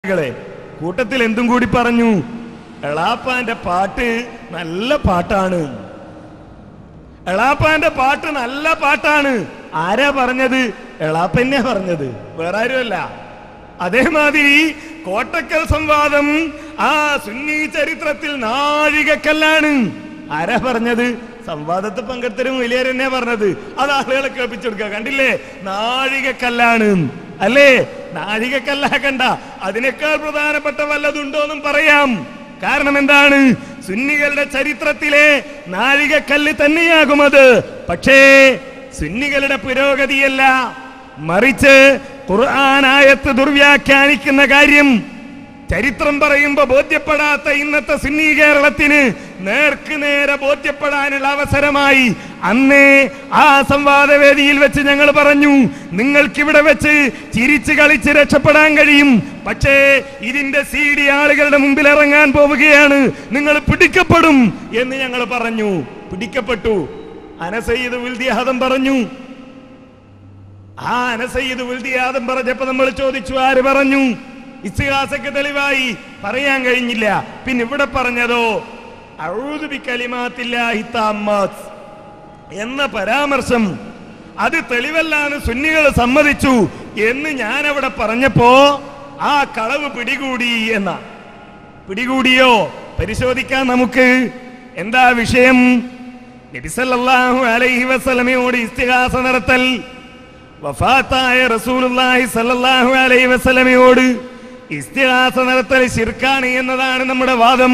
കളെ കൂട്ടത്തിൽ എന്തും കൂടി പറഞ്ഞു എളാപ്പാന്റെ പാട്ട് നല്ല പാട്ടാണ് എളാപ്പാന്റെ പാട്ട് നല്ല പാട്ടാണ് ആരാ പറഞ്ഞത് എളാപ്പന്നെ പറഞ്ഞത് വേറെ ആരുമല്ല അതേമാതിരി കോട്ടക്കൽ സംവാദം ആ സുന്നി ചരിത്രത്തിൽ നാഴികക്കല്ലാണ് ആരാ പറഞ്ഞത് സംവാദത്തിൽ പങ്കെടുത്തരും വലിയവരെന്നെ പറഞ്ഞത് അത് ആളുകളെ കേൾപ്പിച്ചെടുക്കുക കണ്ടില്ലേ നാഴികക്കല്ലാണ് അല്ലേ നാഴികക്കല്ലാക്കണ്ട അതിനേക്കാൾ പ്രധാനപ്പെട്ട വല്ലതുണ്ടോന്നും പറയാം കാരണം എന്താണ് സുന്നികളുടെ ചരിത്രത്തിലെ നാഴികക്കല്ല് തന്നെയാകും അത് പക്ഷേ സുന്നികളുടെ പുരോഗതിയല്ല മറിച്ച് ഖുർആനായത്ത് ദുർവ്യാഖ്യാനിക്കുന്ന കാര്യം ചരിത്രം പറയുമ്പോ ബോധ്യപ്പെടാത്ത ഇന്നത്തെ സുന്നി കേരളത്തിന് നേർക്ക് നേരെ ബോധ്യപ്പെടാനുള്ള അവസരമായി അന്നേ ആ സംവാദവേദിയിൽ വെച്ച് ഞങ്ങൾ പറഞ്ഞു നിങ്ങൾക്കിവിടെ വെച്ച് ചിരിച്ചു കളിച്ച് രക്ഷപ്പെടാൻ കഴിയും പക്ഷേ ഇതിന്റെ സി ഡി ആളുകളുടെ മുമ്പിൽ ഇറങ്ങാൻ പോവുകയാണ് നിങ്ങൾ പിടിക്കപ്പെടും എന്ന് ഞങ്ങൾ പറഞ്ഞു പിടിക്കപ്പെട്ടു അനസയ്യിദ് വിൽദിയാദം പറഞ്ഞു ആ അനസയ്യിദ് വിൽദിയാദം പറഞ്ഞപ്പോ നമ്മൾ ചോദിച്ചു ആര് പറഞ്ഞു ഇസ്തിഹാസക്ക് തെളിവായി പറയാൻ കഴിഞ്ഞില്ല പിന്നെ ഇവിടെ പറഞ്ഞതോ അഊദു ബികലിമാത്തില്ലാഹി താമ്മാത്ത് എന്ന പരാമർശം അത് തെളിവല്ലാന്ന് സുന്നികൾ സമ്മതിച്ചു എന്ന് ഞാൻ അവിടെ പറഞ്ഞപ്പോ ആ കളവ് പിടികൂടി എന്ന പിടികൂടിയോ പരിശോധിക്കാൻ നമുക്ക് എന്താ വിഷയം നബിസല്ലാഹു അലൈഹി വസല്ലമയോട് ഇസ്തിഹാസ നടത്തൽ വഫാത്തായ റസൂലുള്ളാഹി സല്ലല്ലാഹു അലൈഹി വസല്ലമയോട് ഇസ്തിഹാസ നടത്തൽ ശിർക്കാണ് എന്നതാണ് നമ്മുടെ വാദം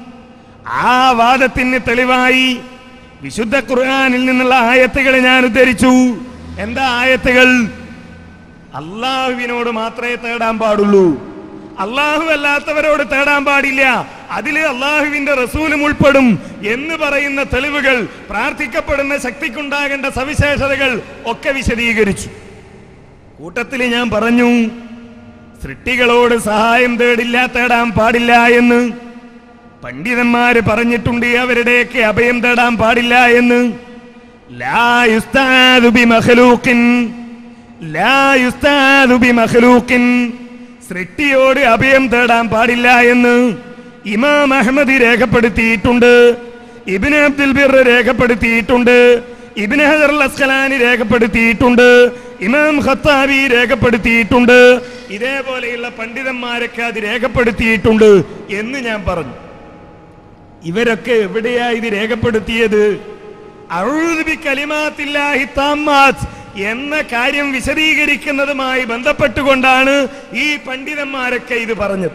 ആ വാദത്തിന് തെളിവായി വിശുദ്ധ ഖുർആനിൽ നിന്നുള്ള ആയത്തുകൾ ഞാൻ ഉദ്ധരിച്ചു എന്താ ആയത്തുകൾ അള്ളാഹുവിനോട് മാത്രമേ തേടാൻ പാടുള്ളൂ അള്ളാഹു അല്ലാത്തവരോട് തേടാൻ പാടില്ല അതില് അള്ളാഹുവിന്റെ റസൂലും ഉൾപ്പെടും എന്ന് പറയുന്ന തെളിവുകൾ പ്രാർത്ഥിക്കപ്പെടുന്ന ശക്തിക്കുണ്ടാകേണ്ട സവിശേഷതകൾ ഒക്കെ വിശദീകരിച്ചു കൂട്ടത്തിൽ ഞാൻ പറഞ്ഞു സൃഷ്ടികളോട് സഹായം തേടില്ല തേടാൻ പാടില്ല എന്ന് പണ്ഡിതന്മാര് പറഞ്ഞിട്ടുണ്ട് അവരുടെയൊക്കെ അഭയം തേടാൻ പാടില്ല എന്ന് ലാ യുസ്താദു ബിമഖ്ലൂഖിൻ ലാ യുസ്താദു ബിമഖ്ലൂഖിൻ സൃഷ്ടിയോട് അഭയം തേടാൻ പാടില്ല എന്ന് ഇമാം അഹമ്മദ് രേഖപ്പെടുത്തിയിട്ടുണ്ട് ഇബിന് അബ്ദുൽ ബിർ രേഖപ്പെടുത്തിയിട്ടുണ്ട് ഇബിന് ഹജർ അൽ അസ്കലാനി രേഖപ്പെടുത്തിയിട്ടുണ്ട് ഇമാം ഖത്താബി രേഖപ്പെടുത്തിയിട്ടുണ്ട് ഇതേപോലെയുള്ള പണ്ഡിതന്മാരൊക്കെ അത് രേഖപ്പെടുത്തിയിട്ടുണ്ട് എന്ന് ഞാൻ പറഞ്ഞു ഇവരൊക്കെ എവിടെയാ ഇത് രേഖപ്പെടുത്തിയത് അഊദു ബികലിമാത്തില്ലാഹി താമ്മാത്ത് എന്ന കാര്യം വിശദീകരിക്കുന്നതുമായി ബന്ധപ്പെട്ടുകൊണ്ടാണ് ഈ പണ്ഡിതന്മാരൊക്കെ ഇത് പറഞ്ഞത്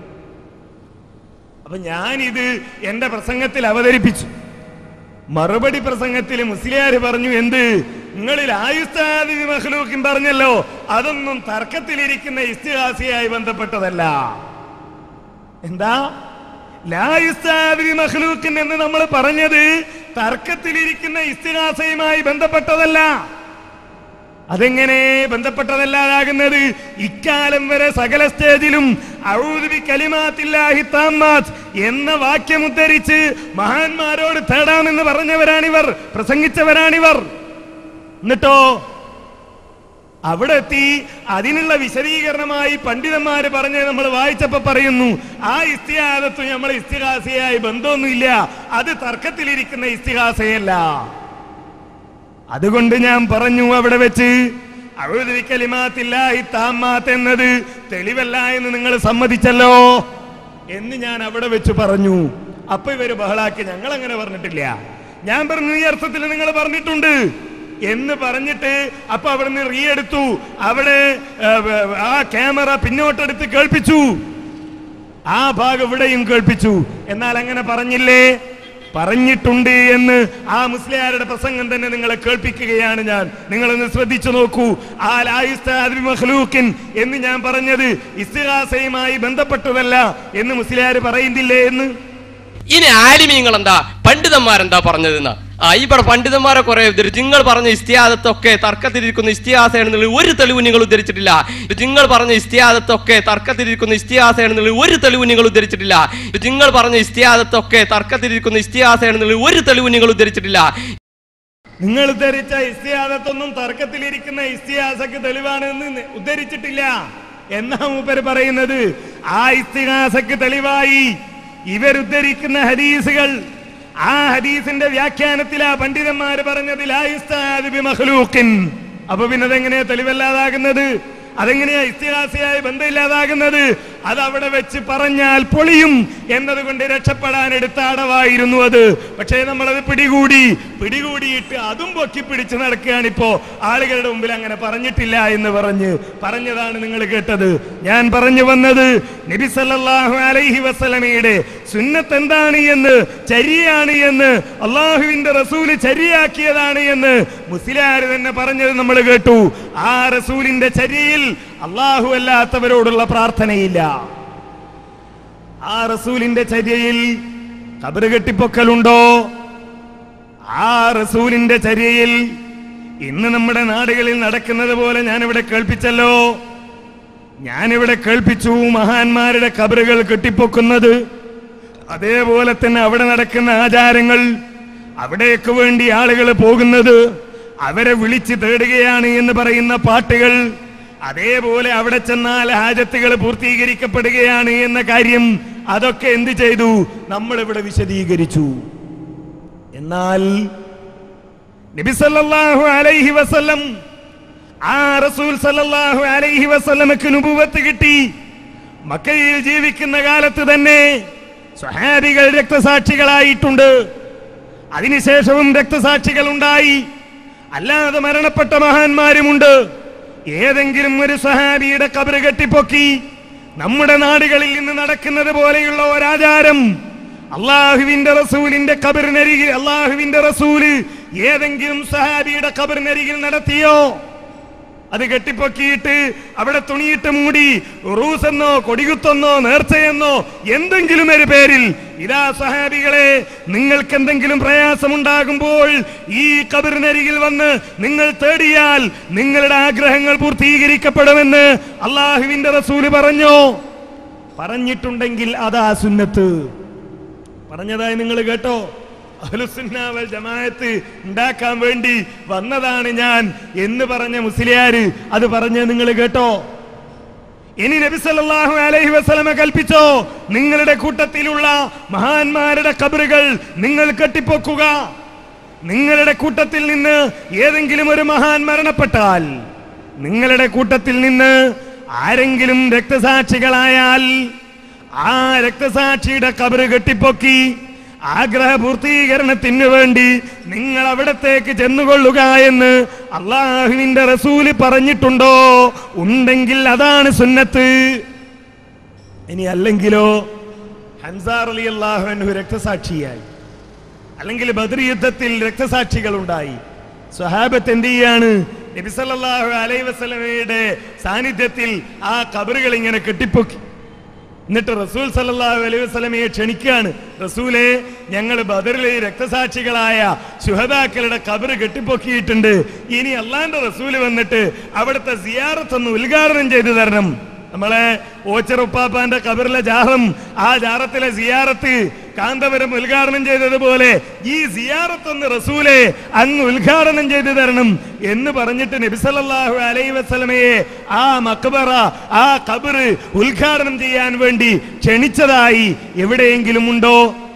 അപ്പൊ ഞാനിത് എന്റെ പ്രസംഗത്തിൽ അവതരിപ്പിച്ചു മറുപടി പ്രസംഗത്തിൽ മുസ്ലിയാര് പറഞ്ഞു എന്ത് നിങ്ങളിൽ ആയുസ്താദി മഹ്ലൂക്കിൻ പറഞ്ഞല്ലോ അതൊന്നും തർക്കത്തിലിരിക്കുന്ന ഇസ്തിഹാസിയായി ബന്ധപ്പെട്ടതല്ല എന്താ ലായുസ്താദി മഹ്ലൂക്കിൻ എന്ന് നമ്മൾ പറഞ്ഞത് തർക്കത്തിലിരിക്കുന്ന ഇസ്തിഹാസയുമായി ബന്ധപ്പെട്ടതല്ല അതെങ്ങനെ ബന്ധപ്പെട്ടതല്ലാതാകുന്നത് ഇക്കാലം വരെ സകല സ്റ്റേജിലും ഔദു ബി കലിമാത്തില്ലാഹി താമ്മാത്ത് എന്ന വാക്യം ഉദ്ധരിച്ച് മഹാന്മാരോട് തേടാമെന്ന് പറഞ്ഞവരാണിവർ പ്രസംഗിച്ചവരാണിവർ എന്നിട്ടോ അവിടെ എത്തി അതിനുള്ള വിശദീകരണമായി പണ്ഡിതന്മാര് പറഞ്ഞ് നമ്മൾ വായിച്ചപ്പോ പറയുന്നു ആ ഇസ്തിഹാസത്തു നമ്മൾ ഇസ്തിഹാസയായി ബന്ധമൊന്നുമില്ല അത് തർക്കത്തിലിരിക്കുന്ന ഇസ്തിഹാസയല്ല അതുകൊണ്ട് ഞാൻ പറഞ്ഞു അവിടെ വെച്ച് അഴുതി കലിമാത്തില്ലാഹി താമാത്ത് എന്നത് തെളിവല്ല എന്ന് നിങ്ങൾ സമ്മതിച്ചല്ലോ എന്ന് ഞാൻ അവിടെ വെച്ച് പറഞ്ഞു അപ്പൊ ഇവര് ബഹളാക്കി ഞങ്ങൾ അങ്ങനെ പറഞ്ഞിട്ടില്ല ഞാൻ പറഞ്ഞു ഈ അർത്ഥത്തിൽ നിങ്ങൾ പറഞ്ഞിട്ടുണ്ട് എന്ന് പറഞ്ഞിട്ട് അപ്പൊ അവിടുന്ന് റീ എടുത്തു അവിടെ ഏ, ആ ക്യാമറ പിന്നോട്ടെടുത്ത് കേൾപ്പിച്ചു ആ ഭാഗം ഇവിടെയും കേൾപ്പിച്ചു എന്നാൽ അങ്ങനെ പറഞ്ഞില്ലേ പറഞ്ഞിട്ടുണ്ട് എന്ന് ആ മുസ്ലിയാരുടെ പ്രസംഗം തന്നെ നിങ്ങളെ കേൾപ്പിക്കുകയാണ് ഞാൻ നിങ്ങളൊന്ന് ശ്രദ്ധിച്ചു നോക്കൂ ആ ലായുസ്താദ് മഖ്ലൂക്കിൻ എന്ന് ഞാൻ പറഞ്ഞത് ഇസ്തിഹാസയുമായി ബന്ധപ്പെട്ടതല്ല എന്ന് മുസ്ലിയാർ പറയുന്നില്ലേ എന്ന് ഇനി ആലിമീങ്ങൾ എന്താ പണ്ഡിതന്മാരെന്താ പറഞ്ഞതെന്നാ ആ ഇവിടെ പണ്ഡിതന്മാരെ കുറെ ഉദ്ധരിച്ചു നിങ്ങൾ പറഞ്ഞ ഇസ്തിയാദത്തൊക്കെ തർക്കത്തിലിരിക്കുന്ന ഇസ്തിഹാസയാണെന്നുള്ള ഒരു തെളിവ് നിങ്ങൾ ഉദ്ധരിച്ചിട്ടില്ല നിങ്ങൾ പറഞ്ഞ ഇസ്തിയാദത്തൊക്കെ തർക്കത്തിലിരിക്കുന്ന ഇസ്തിഹാസയാണെന്നുള്ള ഒരു തെളിവ് നിങ്ങൾ ഉദ്ധരിച്ചിട്ടില്ല നിങ്ങൾ പറഞ്ഞ ഇസ്തിയാദത്തൊക്കെ തർക്കത്തിലിരിക്കുന്ന ഇസ്തിഹാസയാണെന്നുള്ള ഒരു തെളിവ് നിങ്ങൾ ഉദ്ധരിച്ചിട്ടില്ല നിങ്ങൾ ഉദ്ധരിച്ച ഇസ്തിഹാസത്തൊന്നും തർക്കത്തിലിരിക്കുന്ന ഇസ്തിഹാസക്ക് തെളിവാണ് എന്ന് ഉദ്ധരിച്ചിട്ടില്ല എന്നാ മൂപ്പര് പറയുന്നത് ആ ഇസ്തിഹാസക്ക് തെളിവായി ഇവരുദ്ധരിക്കുന്ന ഹദീസുകൾ ആ ഹദീസിന്റെ വ്യാഖ്യാനത്തിൽ ആ പണ്ഡിതന്മാര് പറഞ്ഞത് ലാ യുസ്താദ് ബി മഖ്ലൂഖിൻ. അപ്പൊ പിന്നെ അതെങ്ങനെയാ തെളിവല്ലാതാകുന്നത് അതെങ്ങനെയാ ഇസ്തിഹാസിയായ ബന്ധമില്ലാതാകുന്നത് അത് അവിടെ വെച്ച് പറഞ്ഞാൽ പൊളിയും എന്നതുകൊണ്ട് രക്ഷപ്പെടാൻ എടുത്ത അടവായിരുന്നു അത് പക്ഷേ നമ്മളത് പിടികൂടി പിടികൂടിയിട്ട് അതും പൊക്കി പിടിച്ച് നടക്കുകയാണിപ്പോ ആളുകളുടെ മുമ്പിൽ അങ്ങനെ പറഞ്ഞിട്ടില്ല എന്ന് പറഞ്ഞ് പറഞ്ഞതാണ് നിങ്ങൾ കേട്ടത് ഞാൻ പറഞ്ഞു വന്നത് നബി സല്ലല്ലാഹു അലൈഹി വസല്ലമയുടെ സുന്നത്ത് എന്താണ് എന്ന് ചരിയാണ് എന്ന് അള്ളാഹുവിന്റെ റസൂല് ചരിയാക്കിയതാണ് എന്ന് മുസ്ലിയാർ തന്നെ പറഞ്ഞത് നമ്മൾ കേട്ടു ആ റസൂലിന്റെ ചര്യയിൽ അള്ളാഹു അല്ലാത്തവരോടുള്ള പ്രാർത്ഥനയില്ല ആ റസൂലിന്റെ ചര്യയിൽ കബറ് കെട്ടിപ്പൊക്കലുണ്ടോ ആ റസൂലിന്റെ ചര്യയിൽ ഇന്ന് നമ്മുടെ നാടുകളിൽ നടക്കുന്നത് പോലെ ഞാനിവിടെ കേൾപ്പിച്ചല്ലോ ഞാനിവിടെ കേൾപ്പിച്ചു മഹാന്മാരുടെ കബറുകൾ കെട്ടിപ്പൊക്കുന്നത് അതേപോലെ തന്നെ അവിടെ നടക്കുന്ന ആചാരങ്ങൾ അവിടേക്ക് വേണ്ടി ആളുകൾ പോകുന്നത് അവരെ വിളിച്ച് തേടുകയാണ് എന്ന് പറയുന്ന പാട്ടുകൾ അതേപോലെ അവിടെ ചെന്നാൽ ഹാജത്തുകൾ പൂർത്തീകരിക്കപ്പെടുകയാണ് എന്ന കാര്യം അതൊക്കെ എന്ത് ചെയ്തു നമ്മൾ ഇവിടെ വിശദീകരിച്ചു എന്നാൽ നബി സല്ലല്ലാഹു അലൈഹി വസല്ലം ആ റസൂൽ സല്ലല്ലാഹു അലൈഹി വസല്ലമക്ക് നുബുവത്ത് കിട്ടി മക്കയിൽ ജീവിക്കുന്ന കാലത്ത് തന്നെ സ്വഹാബികൾ രക്തസാക്ഷികളായിട്ടുണ്ട് അതിനുശേഷവും രക്തസാക്ഷികൾ ഉണ്ടായി അല്ലാതെ മരണപ്പെട്ട മഹാന്മാരുമുണ്ട് ഏതെങ്കിലും ഒരു സഹാബിയുടെ കബറ് കെട്ടിപ്പൊക്കി നമ്മുടെ നാടുകളിൽ നിന്ന് നടക്കുന്നത് പോലെയുള്ള ഒരാചാരം അള്ളാഹുവിന്റെ റസൂലിന്റെ കബറിനരികിൽ അള്ളാഹുവിന്റെ റസൂല് ഏതെങ്കിലും സഹാബിയുടെ കബറിനരികിൽ നടത്തിയോ അത് കെട്ടിപ്പൊക്കിയിട്ട് അവിടെ തുണിയിട്ട് മൂടി ഉറൂസെന്നോ കൊടികുത്തെന്നോ നേർച്ചയെന്നോ എന്തെങ്കിലും ഒരു പേരിൽ ഇതാ സഹാബികളെ നിങ്ങൾക്ക് എന്തെങ്കിലും പ്രയാസമുണ്ടാകുമ്പോൾ ഈ കബറിനരികിൽ വന്ന് നിങ്ങൾ തേടിയാൽ നിങ്ങളുടെ ആഗ്രഹങ്ങൾ പൂർത്തീകരിക്കപ്പെടുമെന്ന് അള്ളാഹുവിന്റെ റസൂല് പറഞ്ഞോ പറഞ്ഞിട്ടുണ്ടെങ്കിൽ അതാ സുന്നത്ത് പറഞ്ഞതായി നിങ്ങൾ കേട്ടോ അഹ്ലുസുന്നാവൽ ജമാഅത്ത് ഉണ്ടാക്കാൻ വേണ്ടി വന്നതാണ് ഞാൻ എന്ന് പറഞ്ഞ മുസ്ലിയാര് അത് പറഞ്ഞ നിങ്ങൾ കേട്ടോ ഇനി നബി സല്ലല്ലാഹു അലൈഹി വസല്ലമ കൽപ്പിച്ചോ നിങ്ങളുടെ കൂട്ടത്തിലുള്ള മഹാന്മാരുടെ കബറുകൾ നിങ്ങൾ കെട്ടിപ്പൊക്കുക നിങ്ങളുടെ കൂട്ടത്തിൽ നിന്ന് ഏതെങ്കിലും ഒരു മഹാൻ മരണപ്പെട്ടാൽ നിങ്ങളുടെ കൂട്ടത്തിൽ നിന്ന് ആരെങ്കിലും രക്തസാക്ഷികളായാൽ ആ രക്തസാക്ഷിയുടെ കബറ് കെട്ടിപ്പൊക്കി ആഗ്രഹ പൂർത്തീകരണത്തിന് വേണ്ടി നിങ്ങൾ അവിടത്തേക്ക് ചെന്നുകൊള്ളുക എന്ന് അള്ളാഹുവിന്റെ റസൂല് പറഞ്ഞിട്ടുണ്ടോ ഉണ്ടെങ്കിൽ അതാണ് സുന്നത്ത് ഇനി അല്ലെങ്കിലോ ഹൻസാർ അലി അള്ളാഹു രക്തസാക്ഷിയായി അല്ലെങ്കിൽ ബദർ യുദ്ധത്തിൽ രക്തസാക്ഷികൾ ഉണ്ടായി സ്വഹാബത്ത് എന്ത് ചെയ്യാണ് നബിസല്ലാഹു അലൈ വസ്ലമയുടെ സാന്നിധ്യത്തിൽ ആ കബറുകൾ ഇങ്ങനെ കെട്ടിപ്പൊക്കി എന്നിട്ട് റസൂൽ സല്ലല്ലാഹു അലൈഹി വസല്ലമയെ ക്ഷണിക്കുകയാണ് റസൂലെ ഞങ്ങൾ ബദറിലെ രക്തസാക്ഷികളായ ശുഹദാക്കളുടെ കബറ് കെട്ടിപ്പൊക്കിയിട്ടുണ്ട് ഇനി അള്ളാന്റെ റസൂല് വന്നിട്ട് അവിടുത്തെ സിയാറത്തൊന്ന് ഉദ്ഘാടനം ചെയ്തു തരണം നമ്മളെ ഓച്ചറുപ്പാപ്പാന്റെ കബറിലെ ജാറം ആ ജാറത്തിലെ സിയാറത്ത് കാന്തപുരം ഉദ്ഘാടനം ചെയ്തതുപോലെ ഈ സിയാറത്തൊന്ന് റസൂലെ അങ്ങ് ഉദ്ഘാടനം ചെയ്തു തരണം എന്ന് പറഞ്ഞിട്ട് നബിസല്ലാഹു അലൈ വസ്ലമയെ ആ മക്ബറ ആ കബറ് ഉദ്ഘാടനം ചെയ്യാൻ വേണ്ടി ക്ഷണിച്ചതായി എവിടെയെങ്കിലും ഉണ്ടോ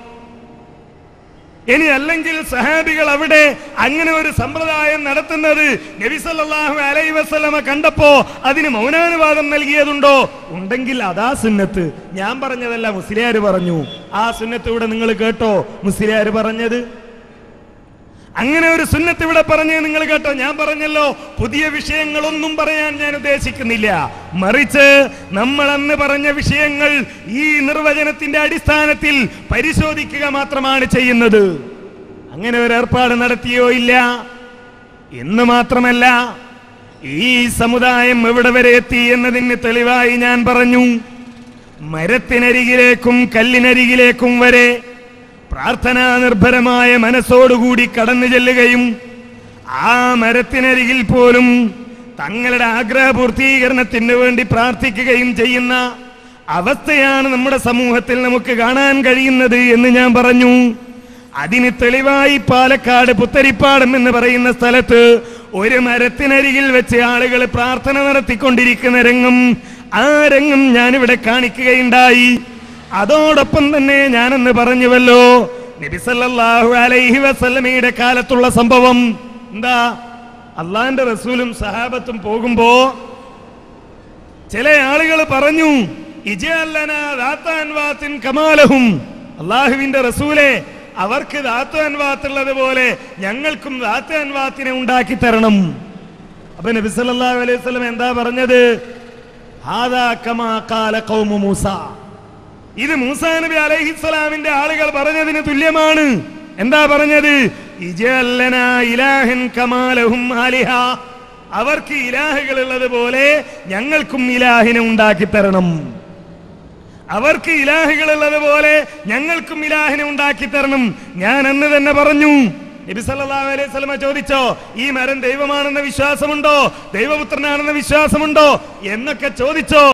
ഇനി അല്ലെങ്കിൽ സഹാബികൾ അവിടെ അങ്ങനെ ഒരു സമ്പ്രദായം നടത്തുന്നത് നബിസല്ലാഹു അലൈ വസ്ലമ കണ്ടപ്പോ അതിന് മൗനാനുവാദം നൽകിയതുണ്ടോ ഉണ്ടെങ്കിൽ അതാ സുന്നത്ത് ഞാൻ പറഞ്ഞതല്ല മുസ്ലിയാർ പറഞ്ഞു ആ സുന്നത്ത് ഇവിടെ നിങ്ങൾ കേട്ടോ മുസ്ലിയാർ പറഞ്ഞത് അങ്ങനെ ഒരു സുന്നത്ത് ഇവിടെ പറഞ്ഞ് നിങ്ങൾ കേട്ടോ ഞാൻ പറഞ്ഞല്ലോ പുതിയ വിഷയങ്ങളൊന്നും പറയാൻ ഞാൻ ഉദ്ദേശിക്കുന്നില്ല മറിച്ച് നമ്മൾ അന്ന് പറഞ്ഞ വിഷയങ്ങൾ ഈ നിർവചനത്തിന്റെ അടിസ്ഥാനത്തിൽ പരിശോധിക്കുക മാത്രമാണ് ചെയ്യുന്നത് അങ്ങനെ ഒരു ഏർപ്പാട് നടത്തിയോ ഇല്ല എന്ന് മാത്രമല്ല ഈ സമുദായം എവിടെ വരെ എത്തി എന്നതിന് തെളിവായി ഞാൻ പറഞ്ഞു മരത്തിനരികിലേക്കും കല്ലിനരികിലേക്കും വരെ പ്രാർത്ഥനാ നിർഭരമായ മനസ്സോടുകൂടി കടന്നു ചെല്ലുകയും ആ മരത്തിനരികിൽ പോലും തങ്ങളുടെ ആഗ്രഹ പൂർത്തീകരണത്തിന് വേണ്ടി പ്രാർത്ഥിക്കുകയും ചെയ്യുന്ന അവസ്ഥയാണ് നമ്മുടെ സമൂഹത്തിൽ നമുക്ക് കാണാൻ കഴിയുന്നത് എന്ന് ഞാൻ പറഞ്ഞു അതിന് തെളിവായി പാലക്കാട് പുത്തരിപ്പാടം എന്ന് പറയുന്ന സ്ഥലത്ത് ഒരു മരത്തിനരികിൽ വെച്ച് ആളുകൾ പ്രാർത്ഥന നടത്തിക്കൊണ്ടിരിക്കുന്ന രംഗം ആ രംഗം ഞാനിവിടെ കാണിക്കുകയുണ്ടായി അതോടൊപ്പം തന്നെ ഞാനെന്ന് പറഞ്ഞുവല്ലോ നബിസല്ലാഹു അലൈഹി വസല്ലമയുടെ കാലത്തുള്ള സംഭവം എന്താ അള്ളാന്റെ റസൂലും സഹാബത്തും പോകുമ്പോ ചില ആളുകൾ പറഞ്ഞു ഇജഅല്ലന ദാത്ത അൻവാത്തിൻ കമാലഹും അള്ളാഹുവിന്റെ റസൂലെ അവർക്ക് ദാത്ത അൻവാത്തുള്ളത് പോലെ ഞങ്ങൾക്കും ദാത്ത അൻവാത്തിനെ ഉണ്ടാക്കി തരണം അപ്പൊ നബി സല്ലല്ലാഹു അലൈഹി വസല്ലം എന്താ പറഞ്ഞത് ഹാദാ കമാ ഖാല ഖൗമു മൂസ ഇത് മൂസാ നബി അലൈഹിസ്സലാമിന്റെ ആളുകൾ പറഞ്ഞതിന് തുല്യമാണ് എന്താ പറഞ്ഞത് ഇജഅല്ലന ഇലാഹൻ കമാലഹും ആലിഹ അവർക്ക് ഇലാഹുകൾ ഉള്ളതുപോലെ ഞങ്ങൾക്കും ഇലാഹിനെ ഉണ്ടാക്കി തരണം അവർക്ക് ഇലാഹുകൾ ഉള്ളതുപോലെ ഞങ്ങൾക്കും ഇലാഹിനെ ഉണ്ടാക്കി തരണം ഞാൻ അന്ന് തന്നെ പറഞ്ഞു നബി സല്ലല്ലാഹു അലൈഹി വസല്ലമ ചോദിച്ചോ ഈ മരം ദൈവമാണെന്ന വിശ്വാസമുണ്ടോ ദൈവപുത്രനാണെന്ന വിശ്വാസമുണ്ടോ എന്നൊക്കെ ചോദിച്ചോ